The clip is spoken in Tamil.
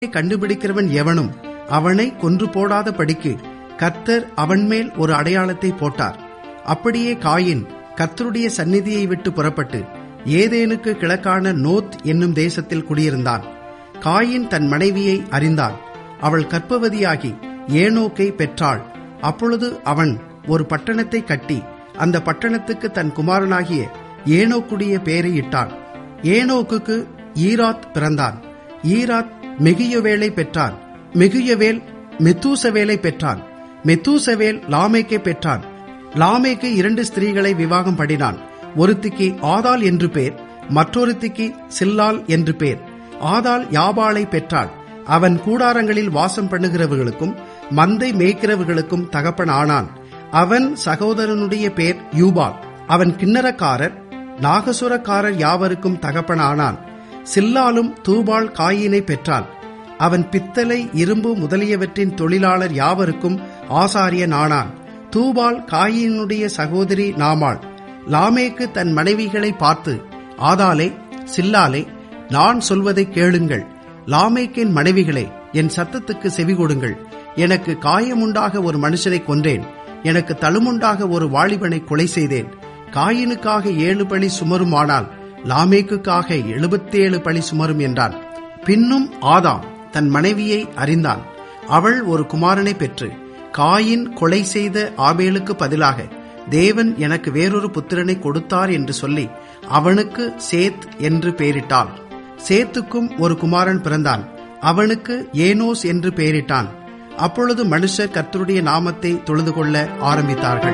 கண்டுபிடிக்கிறவன் எவனும் அவனை கொன்று போடாத படிக்கு கர்த்தர் அவன் மேல் ஒரு அடையாளத்தை போட்டார் அப்படியே காயின் கர்த்தருடைய சந்நிதியை விட்டு புறப்பட்டு ஏதேனுக்கு கிழக்கான நோத் என்னும் தேசத்தில் குடியிருந்தான் காயின் தன் மனைவியை அறிந்தான் அவள் கர்ப்பவதியாகி ஏனோக்கை பெற்றாள் அப்பொழுது அவன் ஒரு பட்டணத்தை கட்டி அந்த பட்டணத்துக்கு தன் குமாரனாகிய ஏனோக்குடைய பெயரை இட்டான் ஏனோக்குக்கு ஈராத் பிறந்தான் ஈராத் மெகியவேலை பெற்றான் மெகியவேல் மெத்தூசவேலை பெற்றான் மெத்தூசவேல் லாமேக்கை பெற்றான் லாமேக்கு இரண்டு ஸ்திரீகளை விவாகம் பண்ணினான் ஒருத்திக்கு ஆதாள் என்று பேர் மற்றொருத்திக்கு சில்லால் என்று பேர் ஆதாள் யாபாளை பெற்றாள் அவன் கூடாரங்களில் வாசம் பண்ணுகிறவர்களுக்கும் மந்தை மேய்க்கிறவர்களுக்கும் தகப்பன் ஆனான் அவன் சகோதரனுடைய பேர் யூபால் அவன் கிண்ணறக்காரர் நாகசுரக்காரர் யாவருக்கும் தகப்பன் ஆனான் சில்லாலும் தூபால் காயினை பெற்றாள் அவன் பித்தளை இரும்பு முதலியவற்றின் தொழிலாளர் யாவருக்கும் ஆசாரியன் ஆனான் தூபால் காயினுடைய சகோதரி நாமாள் லாமேக்கு தன் மனைவிகளை பார்த்து ஆதாலே சில்லாலே நான் சொல்வதை கேளுங்கள் லாமேக்கின் மனைவிகளே என் சத்தத்துக்கு செவி கொடுங்கள் எனக்கு காயமுண்டாக ஒரு மனுஷனை கொன்றேன் எனக்கு தழுமுண்டாக ஒரு வாலிபனை கொலை செய்தேன் காயினுக்காக ஏழு பழி சுமருமானால் லாமேக்குக்காக எழுபத்தேழு பழி சுமரும் என்றான் பின்னும் ஆதாம் தன் மனைவியை அறிந்தான் அவள் ஒரு குமாரனை பெற்று காயின் கொலை செய்த ஆபேலுக்கு பதிலாக தேவன் எனக்கு வேறொரு புத்திரனை கொடுத்தார் என்று சொல்லி அவனுக்கு சேத் என்று பெயரிட்டாள் சேத்துக்கும் ஒரு குமாரன் பிறந்தான் அவனுக்கு ஏனோஸ் என்று பெயரிட்டான் அப்பொழுது மனுஷர் கர்த்தருடைய நாமத்தை தொழுது கொள்ள ஆரம்பித்தார்கள்